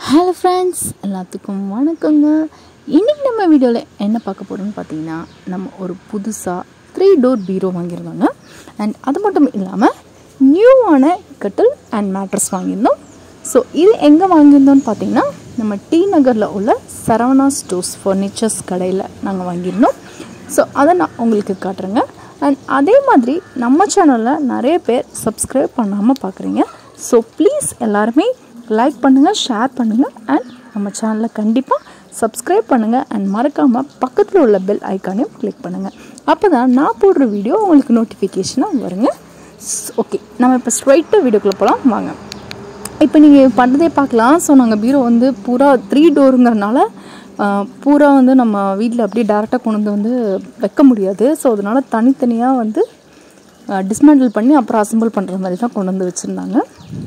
hello friends எல்லாத்துக்கும் வணக்கங்க இன்றைக்கி நம்ம வீடியோவில் என்ன பார்க்க போகிறோம்னு பார்த்தீங்கன்னா நம்ம ஒரு புதுசாக த்ரீ டோர் பீரோ வாங்கியிருந்தோங்க அண்ட் அது மட்டும் இல்லாமல் நியூவான கட்டில் அண்ட் மேட்ரஸ் வாங்கியிருந்தோம் ஸோ இது எங்கே வாங்கியிருந்தோம்னு பார்த்தீங்கன்னா நம்ம டி நகரில் உள்ள சரவணா ஸ்டோர்ஸ் ஃபர்னிச்சர்ஸ் கடையில் நாங்கள் வாங்கியிருந்தோம் ஸோ அதை நான் உங்களுக்கு காட்டுறேங்க அண்ட் அதே மாதிரி நம்ம சேனலில் நிறைய பேர் சப்ஸ்கிரைப் பண்ணாமல் பார்க்குறீங்க ஸோ ப்ளீஸ் எல்லாருமே லைக் பண்ணுங்கள் ஷேர் பண்ணுங்கள் அண்ட் நம்ம சேனலை கண்டிப்பாக சப்ஸ்கிரைப் பண்ணுங்கள் அண்ட் மறக்காமல் பக்கத்தில் உள்ள பெல் ஐக்கானையும் கிளிக் பண்ணுங்கள் அப்போ தான் நான் போடுற வீடியோ உங்களுக்கு நோட்டிஃபிகேஷனாக வருங்க ஓகே நம்ம இப்போ ஸ்ட்ரைட்டாக வீடியோக்குள்ளே போகலாம் வாங்க இப்போ நீங்கள் பண்ணுறதே பார்க்கலாம் ஸோ நாங்கள் பீரோ வந்து பூரா த்ரீ டோருங்கிறனால பூரா வந்து நம்ம வீட்டில் அப்படியே டேரெக்டாக கொண்டு வந்து வந்து வைக்க முடியாது ஸோ அதனால் தனித்தனியாக வந்து டிஸ்மேண்டில் பண்ணி அப்புறம் அசம்பிள் பண்ணுற மாதிரி தான் கொண்டு வந்து வச்சுருந்தாங்க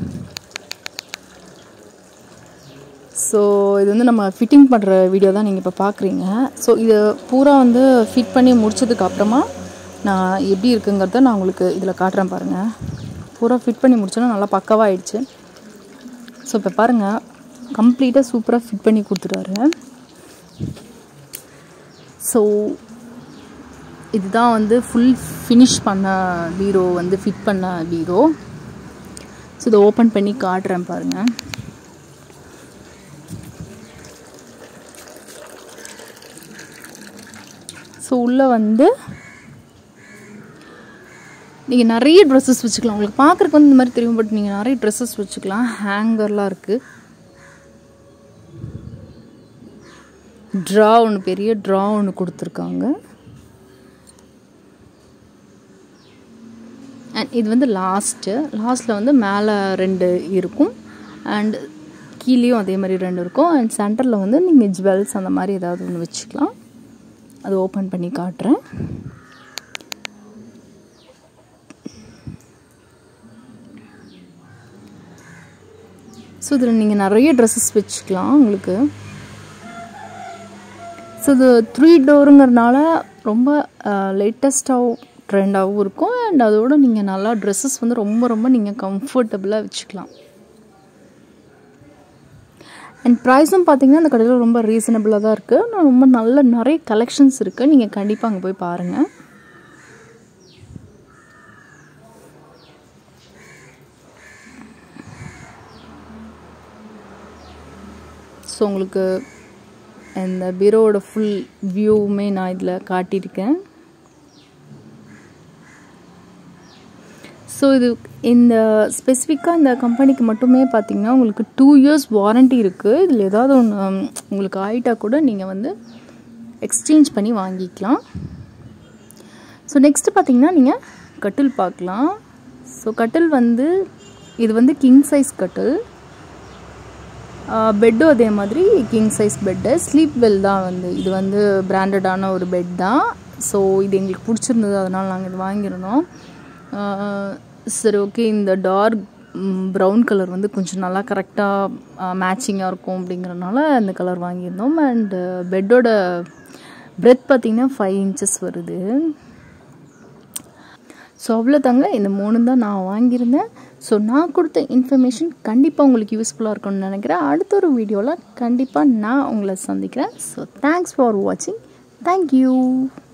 ஸோ இது வந்து நம்ம ஃபிட்டிங் பண்ணுற வீடியோ தான் நீங்கள் இப்போ பார்க்குறீங்க ஸோ இது பூரா வந்து ஃபிட் பண்ணி முடிச்சதுக்கு அப்புறமா நான் எப்படி இருக்குங்கிறத நான் உங்களுக்கு இதில் காட்டுறேன் பாருங்கள் பூரா ஃபிட் பண்ணி முடிச்சோன்னா நல்லா பக்கவாக ஆயிடுச்சு ஸோ இப்போ பாருங்கள் கம்ப்ளீட்டாக சூப்பராக ஃபிட் பண்ணி கொடுத்துட்டாரு ஸோ இதுதான் வந்து ஃபுல் ஃபினிஷ் பண்ண பீரோ வந்து ஃபிட் பண்ண பீரோ ஸோ இதை ஓப்பன் பண்ணி காட்டுறேன் பாருங்கள் ஸோ உள்ளே வந்து நீங்கள் நிறைய ட்ரெஸ்ஸஸ் வச்சுக்கலாம் உங்களுக்கு பார்க்குறக்கு வந்து இந்த மாதிரி தெரியும் பட் நீங்கள் நிறைய ட்ரெஸ்ஸஸ் வச்சுக்கலாம் ஹேங்கர்லாம் இருக்குது ட்ரா ஒன்று பெரிய ட்ரா ஒன்று கொடுத்துருக்காங்க அண்ட் இது வந்து லாஸ்ட்டு லாஸ்ட்டில் வந்து மேலே ரெண்டு இருக்கும் அண்ட் கீழேயும் அதே மாதிரி ரெண்டு இருக்கும் அண்ட் சென்டரில் வந்து நீங்கள் ஜுவல்ஸ் அந்த மாதிரி ஏதாவது ஒன்று வச்சுக்கலாம் அது ஓப்பன் பண்ணி காட்டுறேன் ஸோ இதில் நீங்கள் நிறைய ட்ரெஸ்ஸஸ் வச்சுக்கலாம் உங்களுக்கு ஸோ இது த்ரீ டோருங்கிறனால ரொம்ப லேட்டஸ்ட்டாகவும் ட்ரெண்டாகவும் இருக்கும் அண்ட் அதோட நீங்கள் நல்லா ட்ரெஸ்ஸஸ் வந்து ரொம்ப ரொம்ப நீங்கள் கம்ஃபர்டபுளாக வச்சுக்கலாம் அண்ட் ப்ரைஸும் பார்த்தீங்கன்னா அந்த கடையில் ரொம்ப ரீசனபிளாக தான் இருக்குது ஆனால் ரொம்ப நல்ல நிறைய கலெக்ஷன்ஸ் இருக்குது நீங்கள் கண்டிப்பாக அங்கே போய் பாருங்கள் ஸோ உங்களுக்கு இந்த பீரோவோட ஃபுல் வியூவுமே நான் இதில் காட்டியிருக்கேன் ஸோ இது இந்த ஸ்பெசிஃபிக்காக இந்த கம்பெனிக்கு மட்டுமே பார்த்தீங்கன்னா உங்களுக்கு டூ இயர்ஸ் வாரண்ட்டி இருக்குது இதில் ஏதாவது ஒன்று உங்களுக்கு ஆகிட்டா கூட நீங்கள் வந்து எக்ஸ்சேஞ்ச் பண்ணி வாங்கிக்கலாம் ஸோ நெக்ஸ்ட்டு பார்த்தீங்கன்னா நீங்கள் கட்டில் பார்க்கலாம் ஸோ கட்டில் வந்து இது வந்து கிங் சைஸ் கட்டில் பெட்டும் அதே மாதிரி king size bed Sleepwell தான் வந்து இது வந்து பிராண்டடான ஒரு பெட் தான் ஸோ இது எங்களுக்கு பிடிச்சிருந்தது அதனால் நாங்கள் இது வாங்கியிருந்தோம் சரி ஓகே இந்த டார்க் ப்ரௌன் கலர் வந்து கொஞ்சம் நல்லா கரெக்டாக மேட்சிங்காக இருக்கும் அப்படிங்கிறனால இந்த கலர் வாங்கியிருந்தோம் அண்டு பெட்டோட பிரெத் பார்த்திங்கன்னா ஃபைவ் இன்ச்சஸ் வருது ஸோ அவ்வளோ தாங்க இந்த மூணு தான் நான் வாங்கியிருந்தேன் ஸோ நான் கொடுத்த இன்ஃபர்மேஷன் கண்டிப்பாக உங்களுக்கு யூஸ்ஃபுல்லாக இருக்கும்னு நினைக்கிறேன் அடுத்த ஒரு வீடியோவில் கண்டிப்பாக நான் உங்களை சந்திக்கிறேன் ஸோ தேங்க்ஸ் ஃபார் வாட்சிங் தேங்க்யூ